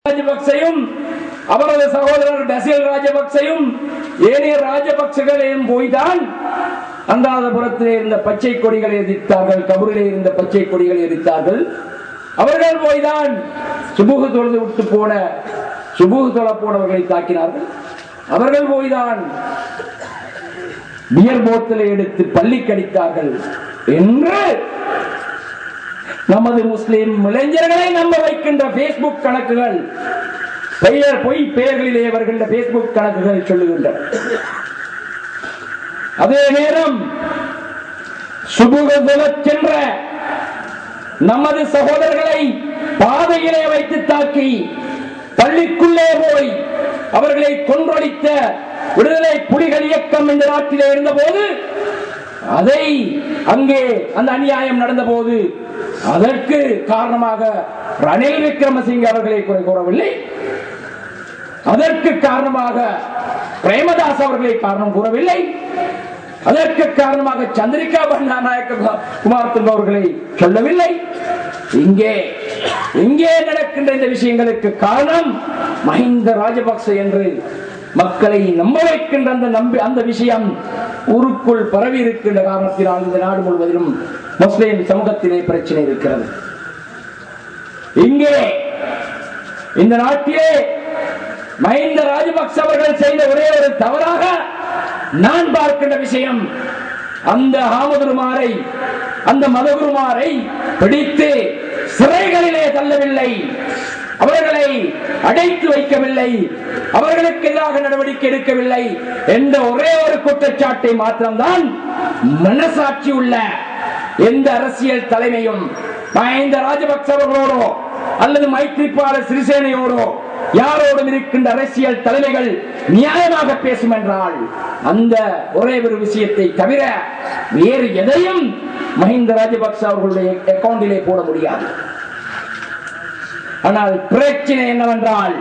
ராஜபக்சையும் அவரது சகோதரர் பசில் ராஜபக்சையும் ஏனைய ராஜபக்சகளையும் போய்தான் அந்தாதபுரத்திலே இருந்த பச்சை கொடிகளை எரித்தார்கள் கபூரிலே இருந்த பச்சை கொடிகளை எரித்தார்கள் அவர்கள் போய்தான் சுபுகு தொழுது விட்டு போன சுபுகு தொழ போனவர்களை தாக்கினார்கள் அவர்கள் போய்தான் பியர் போத்தலை எடுத்து பள்ளி கடித்தார்கள் என்று நமது முஸ்லிம் இளைஞர்களை நம்ப வைக்கின்ற பேஸ்புக் கணக்குகள் பெயர் பொய் பெயர்களிலே வருகின்ற பேஸ்புக் கணக்குகள் சொல்லுகின்றன அதே நேரம் சுபுகத் சென்ற நமது சகோதரர்களை பாதையிலே வைத்து தாக்கி பள்ளிக்குள்ளே போய் அவர்களை கொன்றொழித்த விடுதலை புலிகள் இயக்கம் இந்த நாட்டிலே இருந்தபோது அதை அங்கே அந்த அநியாயம் நடந்தபோது அதற்கு காரணமாக ரணில் விக்ரமசிங்க அவர்களை குறை கூறவில்லை அதற்கு காரணமாக பிரேமதாஸ் அவர்களை காரணம் கூறவில்லை அதற்கு காரணமாக சந்திரிகா பண்டாநாயக்க குமார் துங்க அவர்களை சொல்லவில்லை இங்கே இங்கே நடக்கின்ற இந்த விஷயங்களுக்கு காரணம் மஹிந்த ராஜபக்ச என்று மக்களை நம்ப வைக்கின்ற அந்த நம்பி அந்த விஷயம் ஊருக்குள் பரவி இருக்கின்ற காரணத்தினால் இந்த நாடு முழுவதிலும் முஸ்லிம் சமூகத்திலே பிரச்சனை இருக்கிறது இங்கே இந்த நாட்டிலே மஹிந்த ராஜபக்ச அவர்கள் செய்த ஒரே ஒரு தவறாக நான் பார்க்கின்ற விஷயம் அந்த ஆமதுருமாரை அந்த மதகுருமாரை பிடித்து சிறைகளிலே தள்ளவில்லை அவர்களை அடைத்து வைக்கவில்லை அவர்களுக்கு எதிராக நடவடிக்கை எடுக்கவில்லை என்ற ஒரே ஒரு குற்றச்சாட்டை மாத்திரம்தான் மனசாட்சி உள்ள எந்த அரசியல் தலைமையும் மஹிந்த ராஜபக்ச அவர்களோடோ அல்லது மைத்ரிபால சிறிசேனையோடோ யாரோடும் இருக்கின்ற அரசியல் தலைமைகள் நியாயமாக பேசும் என்றால் அந்த ஒரே ஒரு விஷயத்தை தவிர வேறு எதையும் மஹிந்த ராஜபக்ச அவர்களுடைய அக்கவுண்டிலே போட முடியாது ஆனால் பிரச்சனை என்னவென்றால்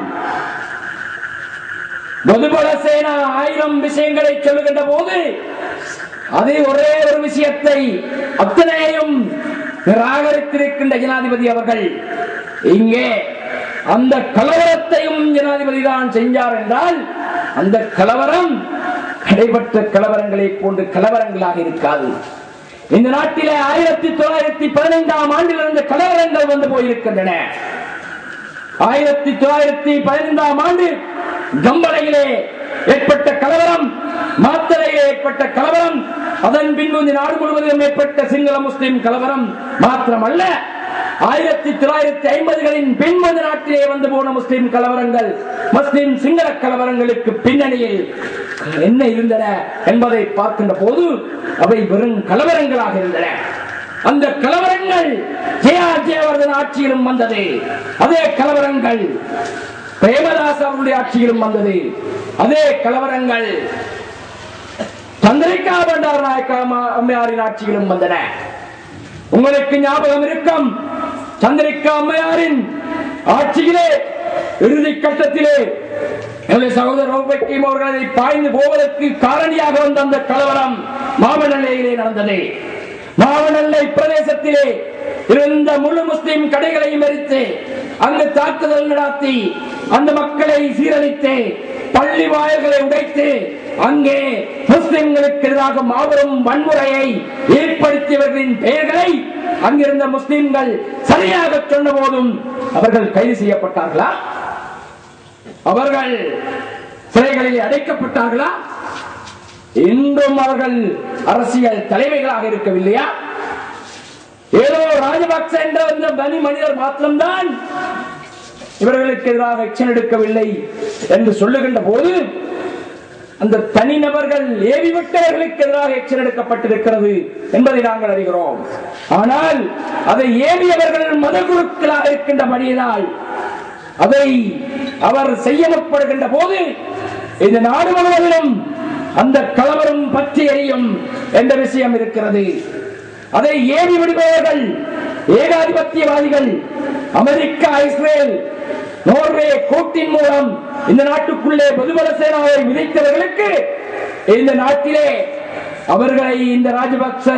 பொதுபல சேனா ஆயிரம் விஷயங்களை சொல்லுகின்ற போது அதே ஒரே ஒரு விஷயத்தை அத்தனையும் நிராகரித்திருக்கின்ற ஜனாதிபதி அவர்கள் இங்கே அந்த கலவரத்தையும் ஜனாதிபதி தான் செஞ்சார் என்றால் அந்த கலவரம் நடைபெற்ற கலவரங்களை போன்று கலவரங்களாக இருக்காது இந்த நாட்டிலே ஆயிரத்தி தொள்ளாயிரத்தி பதினைந்தாம் ஆண்டில் இருந்த கலவரங்கள் வந்து போயிருக்கின்றன ஆயிரத்தி தொள்ளாயிரத்தி பதினைந்தாம் ஆண்டு கம்பளையிலே ஏற்பட்ட கலவரம் மாத்தலையிலே ஏற்பட்ட கலவரம் அதன் பின்பு இந்த நாடு முழுவதிலும் ஏற்பட்ட சிங்கள முஸ்லிம் கலவரம் மாத்திரமல்ல ஆயிரத்தி தொள்ளாயிரத்தி ஐம்பதுகளின் பின்பது நாட்டிலே வந்து போன முஸ்லிம் கலவரங்கள் முஸ்லிம் சிங்கள கலவரங்களுக்கு பின்னணியில் என்ன இருந்தன என்பதை பார்க்கின்ற போது அவை வெறும் கலவரங்களாக இருந்தன அந்த கலவரங்கள் ஜெயா ஜெயவர்தன் ஆட்சியிலும் வந்தது அதே கலவரங்கள் பிரேமதாஸ் அவருடைய ஆட்சியிலும் வந்தது அதே கலவரங்கள் சந்திரிகா பண்டார் நாயக்கா அம்மையாரின் ஆட்சியிலும் வந்தன உங்களுக்கு ஞாபகம் இருக்கும் சந்திரிகா அம்மையாரின் ஆட்சியிலே இறுதி கட்டத்திலே என்னுடைய சகோதரர் ரவுபக்கீம் அவர்கள் அதை பாய்ந்து போவதற்கு காரணியாக வந்த அந்த கலவரம் மாமநல்லையிலே நடந்தது மாவனல்லை பிரதேசத்திலே இருந்த முழு முஸ்லிம் கடைகளையும் எரித்து அங்கு தாக்குதல் நடத்தி அந்த மக்களை சீரழித்து பள்ளி வாயில்களை உடைத்து அங்கே முஸ்லிம்களுக்கு எதிராக மாபெரும் வன்முறையை ஏற்படுத்தியவர்களின் பெயர்களை அங்கிருந்த முஸ்லிம்கள் சரியாக சொன்ன போதும் அவர்கள் கைது செய்யப்பட்டார்களா அவர்கள் சிறைகளில் அடைக்கப்பட்டார்களா இன்றும் அவர்கள் அரசியல் தலைமைகளாக இருக்கவில்லையா ஏதோ ராஜபக்ச என்ற அந்த தனி மனிதர் மாத்திரம்தான் இவர்களுக்கு எதிராக எக்ஷன் எடுக்கவில்லை என்று சொல்லுகின்ற போது அந்த தனிநபர்கள் ஏவிவிட்டவர்களுக்கு எதிராக எக்ஷன் எடுக்கப்பட்டிருக்கிறது என்பதை நாங்கள் அறிகிறோம் ஆனால் அதை ஏவியவர்கள் மதகுருக்களாக இருக்கின்ற பணியினால் அதை அவர் செய்ய முற்படுகின்ற போது இந்த நாடு முழுவதிலும் அந்த கலவரம் பற்றி எரியும் என்ற விஷயம் இருக்கிறது அதை ஏவி விடுபவர்கள் ஏகாதிபத்தியவாதிகள் அமெரிக்கா இஸ்ரேல் நோர்வே கூட்டின் மூலம் இந்த நாட்டுக்குள்ளே பொதுபல சேனாவை விதைத்தவர்களுக்கு இந்த நாட்டிலே அவர்களை இந்த ராஜபக்ச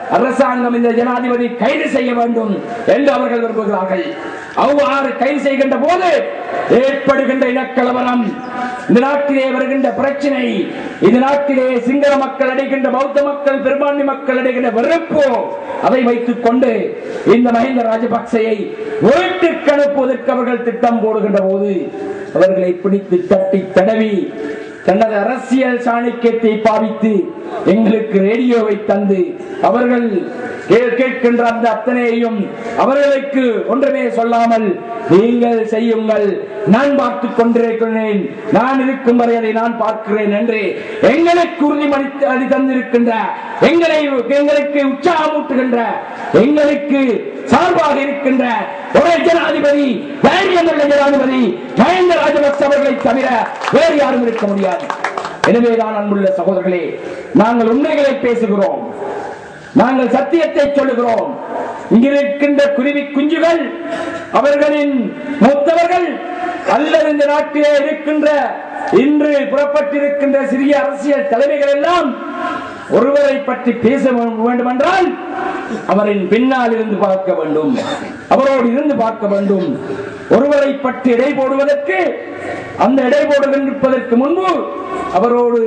அரசாங்கம் இந்த ஜனாதிபதி கைது செய்ய வேண்டும் என்று அவர்கள் விரும்புகிறார்கள் அவ்வாறு கைது செய்கின்ற போது ஏற்படுகின்ற இனக்கலவரம் இந்த நாட்டிலே வருகின்ற பிரச்சனை இந்த நாட்டிலே சிங்கள மக்கள் அடைகின்ற பௌத்த மக்கள் பெரும்பான்மை மக்கள் அடைகின்ற வெறுப்பு அதை வைத்துக் கொண்டு இந்த மஹிந்த ராஜபக்சையை வீட்டுக்கு அனுப்புவதற்கு அவர்கள் திட்டம் போடுகின்ற போது அவர்களை பிடித்து தட்டி தடவி தனது அரசியல் சாணக்கியத்தை பாவித்து எங்களுக்கு ரேடியோவை தந்து அவர்கள் கே- கேட்கின்ற அந்த அத்தனையையும் அவர்களுக்கு ஒன்றுமே சொல்லாமல் நீங்கள் செய்யுங்கள் நான் பார்த்துக் கொண்டிருக்கிறேன் நான் இருக்கும் வரை அதை நான் பார்க்கிறேன் என்று எங்களுக்கு உறுதிமொழி அது தந்திருக்கின்ற எங்களை எங்களுக்கு உற்சாகமூட்டுகின்ற எங்களுக்கு சார்பாக இருக்கின்ற ஒரே ஜனாதிபதி தைரியமுள்ள ஜனாதிபதி மஹிந்த ராஜபக்ச அவர்களை தவிர வேறு யாரும் இருக்க முடியாது எனவேதான் அன்புள்ள சகோதரர்களே நாங்கள் உண்மைகளை பேசுகிறோம் நாங்கள் சத்தியத்தை சொல்லுகிறோம் இங்கிருக்கின்ற குருவி குஞ்சுகள் அவர்களின் மூத்தவர்கள் அல்லது இந்த நாட்டிலே இருக்கின்ற இன்று புறப்பட்டிருக்கின்ற சிறிய அரசியல் தலைமைகள் எல்லாம் ஒருவரை பற்றி பேச வேண்டும் என்றால் அவரின் பின்னால் இருந்து பார்க்க வேண்டும் அவரோடு இருந்து பார்க்க வேண்டும் ஒருவரை பற்றி எடை போடுவதற்கு அந்த எடை போடுகின்றதற்கு முன்பு அவரோடு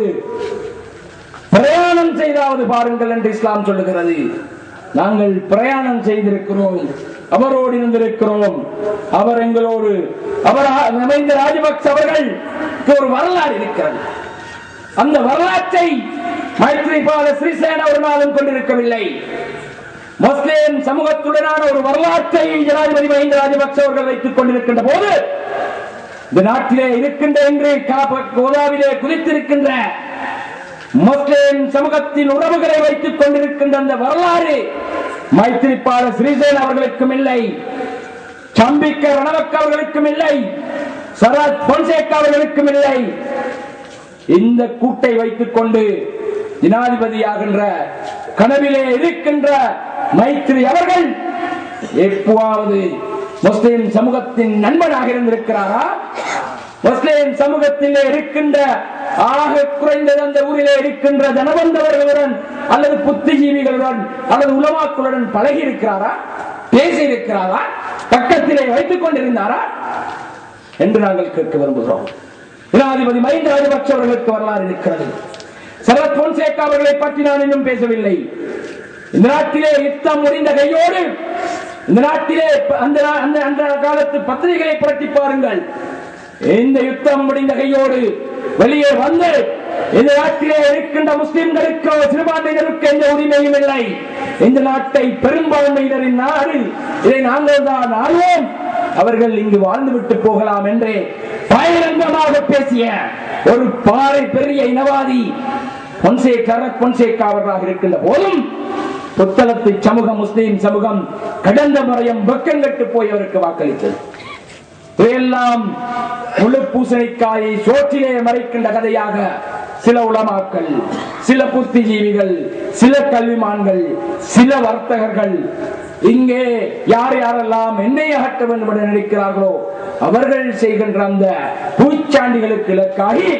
பிரயாணம் செய்தாவது பாருங்கள் என்று இஸ்லாம் சொல்லுகிறது நாங்கள் பிரயாணம் செய்திருக்கிறோம் அவரோடு இருந்திருக்கிறோம் அவர் எங்களோடு அவர் அமைந்த ராஜபக்ச அவர்களுக்கு ஒரு வரலாறு இருக்கிறது அந்த வரலாற்றை மைத்ரிபால ஸ்ரீசேன ஒரு நாளும் கொண்டிருக்கவில்லை முஸ்லிம் சமூகத்துடனான ஒரு வரலாற்றை ஜனாதிபதி மஹிந்த ராஜபக்ச அவர்கள் வைத்துக் கொண்டிருக்கின்ற போது இந்த நாட்டிலே இருக்கின்ற இன்று காப- கோதாவிலே குதித்திருக்கின்ற முஸ்லிம் சமூகத்தின் உறவுகளை வைத்துக் கொண்டிருக்கின்ற அந்த வரலாறு மைத்திரிபால ஸ்ரீசேன் அவர்களுக்கும் இல்லை சம்பிக்க ரணவக்க அவர்களுக்கும் இல்லை சரத் பொன்சேகா அவர்களுக்கும் இல்லை இந்த கூட்டை வைத்துக் கொண்டு ஜனாதிபதியாகின்ற கனவிலே இருக்கின்ற மைத்திரி அவர்கள் எப்போவாவது முஸ்லிம் சமூகத்தின் நண்பனாக இருந்திருக்கிறாரா முஸ்லிம் சமூகத்திலே இருக்கின்ற ஆக குறைந்தது அந்த ஊரிலே இருக்கின்ற தனவந்தவர்களுடன் அல்லது புத்திஜீவிகளுடன் அல்லது உலமாக்களுடன் பழகி இருக்கிறாரா பேசி இருக்கிறாரா பக்கத்திலே வைத்துக் கொண்டிருந்தாரா என்று நாங்கள் கேட்க விரும்புகிறோம் ஜனாதிபதி மஹிந்த ராஜபக்ஷ அவர்களுக்கு வரலாறு இருக்கிறது சரத் பொன்சேகா அவர்களை பற்றி நான் இன்னும் பேசவில்லை இந்த நாட்டிலே யுத்தம் முடிந்த கையோடு இந்த நாட்டிலே அந்த நா- அந்த அந்த காலத்து பத்திரிகைகளை புரட்டி பாருங்கள் இந்த யுத்தம் முடிந்த கையோடு வெளியே வந்து இந்த நாட்டிலே இருக்கின்ற முஸ்லிம்களுக்கோ சிறுபான்மையினருக்கு எந்த உரிமையும் இல்லை இந்த நாட்டை பெரும்பான்மையினரின் நாடு இதை நாங்கள் தான் ஆழ்வோம் அவர்கள் இங்கு வாழ்ந்துவிட்டு போகலாம் என்று பகிரங்கமாக பேசிய ஒரு பாறை பெரிய இனவாதி பொன்சேகா பொன்சேகா அவர்களாக இருக்கின்ற போதும் புத்தளத்து சமூகம் முஸ்லிம் சமூகம் கடந்த முறையும் வெக்கங்கட்டு போய் அவருக்கு வாக்களித்தது இதையெல்லாம் முழு பூசணிக்காயை சோற்றிலே மறைக்கின்ற கதையாக சில உலமாக்கள் சில புத்திஜீவிகள் சில கல்விமான்கள் சில வர்த்தகர்கள் இங்கே யார் யாரெல்லாம் எண்ணெய் அகற்ற வேண்டும் என நினைக்கிறார்களோ அவர்கள் செய்கின்ற அந்த பூச்சாண்டிகளுக்கு இலக்காகி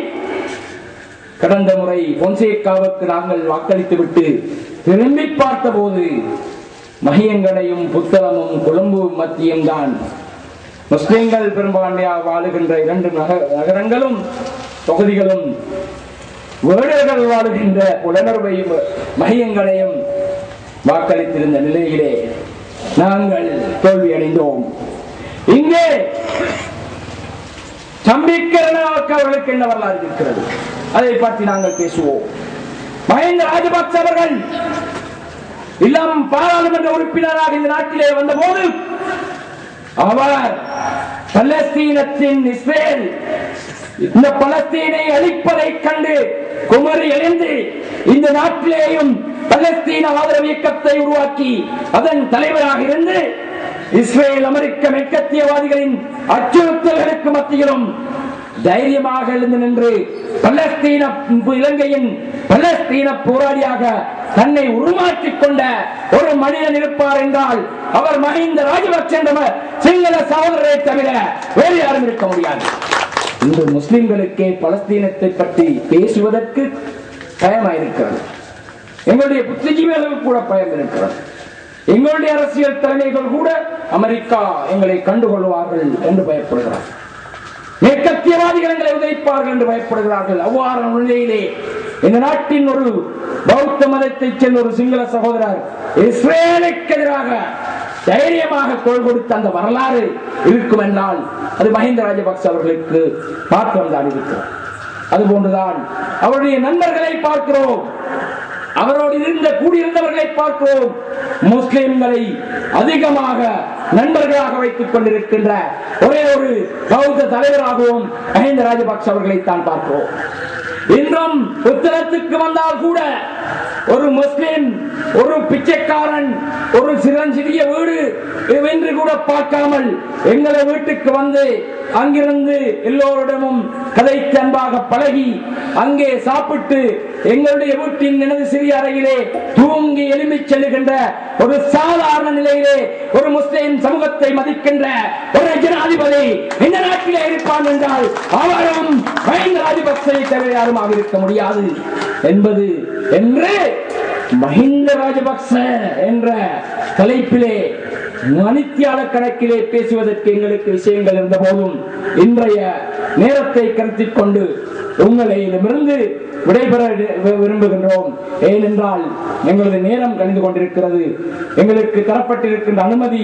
கடந்த முறை பொன்சேகாவுக்கு நாங்கள் வாக்களித்து விட்டு திரும்பி பார்த்தபோது மகியங்கனையும் புத்தளமும் கொழும்பு மத்தியும் தான் முஸ்லிம்கள் பெரும்பான்மையாக வாழுகின்ற இரண்டு நக- நகரங்களும் தொகுதிகளும் வேடர்கள் வாழுகின்ற உடனர்வையும் மையங்களையும் வாக்களித்திருந்த நிலையிலே நாங்கள் தோல்வி அடைந்தோம் இங்கே சம்பிக்கரனாவுக்கு அவர்களுக்கு என்ன வரலாறு இருக்கிறது அதை பற்றி நாங்கள் பேசுவோம் மஹிந்த ராஜபக்ச அவர்கள் இளம் பாராளுமன்ற உறுப்பினராக இந்த நாட்டிலே வந்தபோது அவர் பலஸ்தீனத்தின் இஸ்ரேல் இந்த பலஸ்தீனை அழிப்பதைக் கண்டு குமரி எழுந்து இந்த நாட்டிலேயும் பலஸ்தீன ஆதரவு இயக்கத்தை உருவாக்கி அதன் தலைவராக இருந்து இஸ்ரேல் அமெரிக்க மெக்கத்தியவாதிகளின் அச்சுறுத்தல்களுக்கு மத்தியிலும் தைரியமாக எழுந்து நின்று பலஸ்தீன இலங்கையின் பலஸ்தீன போராளியாக தன்னை உருமாற்றிக் கொண்ட ஒரு மனிதன் இருப்பார் என்றால் அவர் மஹிந்த ராஜபக்ச என்ற சிங்கள சகோதரரை தவிர வேறு யாரும் இருக்க முடியாது இன்று முஸ்லிம்களுக்கே பலஸ்தீனத்தை பற்றி பேசுவதற்கு பயமாயிருக்கிறது எங்களுடைய புத்திஜீவிகளுக்கு கூட பயம் இருக்கிறது எங்களுடைய அரசியல் தலைமைகள் கூட அமெரிக்கா எங்களை கண்டுகொள்வார்கள் என்று பயப்படுகிறார் மேற்கத்தியவாதிகள் எங்களை உதைப்பார்கள் என்று பயப்படுகிறார்கள் அவ்வாறான நிலையிலே இந்த நாட்டின் ஒரு பௌத்த மதத்தைச் சேர்ந்த ஒரு சிங்கள சகோதரர் இஸ்ரேலுக்கு எதிராக தைரியமாக குரல் கொடுத்த அந்த வரலாறு இருக்கும் என்றால் அது மஹிந்த ராஜபக்ச அவர்களுக்கு மாற்றம் தான் இருக்கிறது அதுபோன்றுதான் அவருடைய நண்பர்களை பார்க்கிறோம் அவரோடு இருந்த கூடியிருந்தவர்களை பார்க்கிறோம் முஸ்லிம்களை அதிகமாக நண்பர்களாக வைத்துக் கொண்டிருக்கின்ற ஒரே ஒரு பௌத்த தலைவராகவும் மஹிந்த ராஜபக்ச அவர்களை தான் பார்க்கிறோம் இன்றும் உத்தரத்துக்கு வந்தால் கூட ஒரு முஸ்லிம் ஒரு பிச்சைக்காரன் ஒரு சிறஞ்சிறிய வீடு என்று கூட பார்க்காமல் எங்களை வீட்டுக்கு வந்து அங்கிருந்து எல்லோரிடமும் கதைக்கு அன்பாக பழகி அங்கே சாப்பிட்டு எங்களுடைய வீட்டின் எனது சிறிய அறையிலே தூங்கி எழும்பிச் செல்லுகின்ற ஒரு சாதாரண நிலையிலே ஒரு முஸ்லிம் சமூகத்தை மதிக்கின்ற ஒரு ஜனாதிபதி இந்த நாட்டிலே இருப்பான் என்றால் அவரும் மஹிந்த ராஜபக்சவை தவிர யாருமாக இருக்க முடியாது என்பது என்று மஹிந்த ராஜபக்ச என்ற தலைப்பிலே மணித்தியால கணக்கிலே பேசுவதற்கு எங்களுக்கு விஷயங்கள் இருந்த போதும் இன்றைய நேரத்தை கருத்தில் கொண்டு உங்களிடமிருந்து விடைபெற வி- விரும்புகின்றோம் ஏனென்றால் எங்களது நேரம் கழிந்து கொண்டிருக்கிறது எங்களுக்கு தரப்பட்டிருக்கின்ற அனுமதி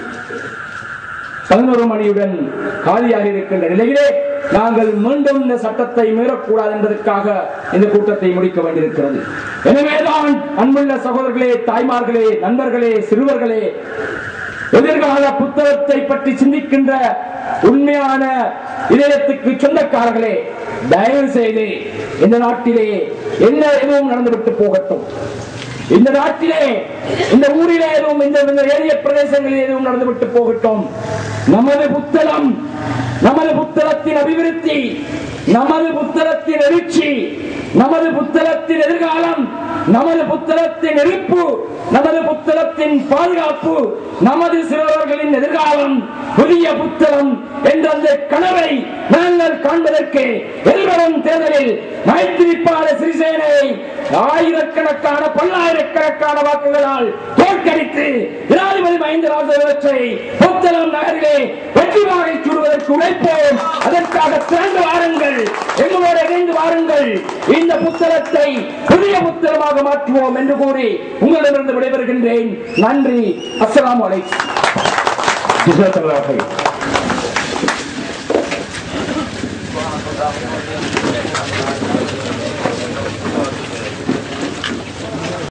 பதினோரு மணியுடன் காலியாக இருக்கின்ற நிலையிலே நாங்கள் மீண்டும் இந்த சட்டத்தை மீறக்கூடாது என்பதற்காக இந்த கூட்டத்தை முடிக்க வேண்டியிருக்கிறது எனவேதான் அன்புள்ள சகோதரர்களே தாய்மார்களே நண்பர்களே சிறுவர்களே எதிர்கால புத்தகத்தை பற்றி சிந்திக்கின்ற உண்மையான இதயத்துக்கு சொந்தக்காரர்களே தயவு செய்து இந்த நாட்டிலே என்ன எதுவும் நடந்துவிட்டு போகட்டும் இந்த நாட்டிலே இந்த ஊரிலே எதுவும் இந்த இந்த ஏரிய பிரதேசங்களில் எதுவும் நடந்துவிட்டு போகட்டும் நமது புத்தளம் நமது புத்தளத்தின் அபிவிருத்தி நமது புத்தளத்தின் எழுச்சி நமது புத்தளத்தின் எதிர்காலம் நமது புத்தளத்தின் இருப்பு நமது புத்தளத்தின் பாதுகாப்பு நமது சிறுவர்களின் எதிர்காலம் புதிய புத்தளம் என்ற அந்த கனவை நாங்கள் காண்பதற்கு எதிர்வரும் தேர்தலில் மைத்திரிப்பாள சிறிசேனை ஆயிரக்கணக்கான பல்லாயிரக்கணக்கான வாக்குகளால் தோற்கடித்து ஜனாதிபதி மஹிந்த ராஜபக்சே புத்தளம் நகரிலே வெற்றி வாகை சூடுவதற்கு உழைப்போம் அதற்காக திரண்டு வாருங்கள் எங்களோடு இணைந்து வாருங்கள் இந்த புத்தளத்தை புதிய புத்தளமாக மாற்றுவோம் என்று கூறி உங்களிடமிருந்து விடைபெறுகின்றேன் நன்றி அஸ்ஸலாமு அலைக்கும் ஜிசாக்கல்லாஹ் ஹைர். Thank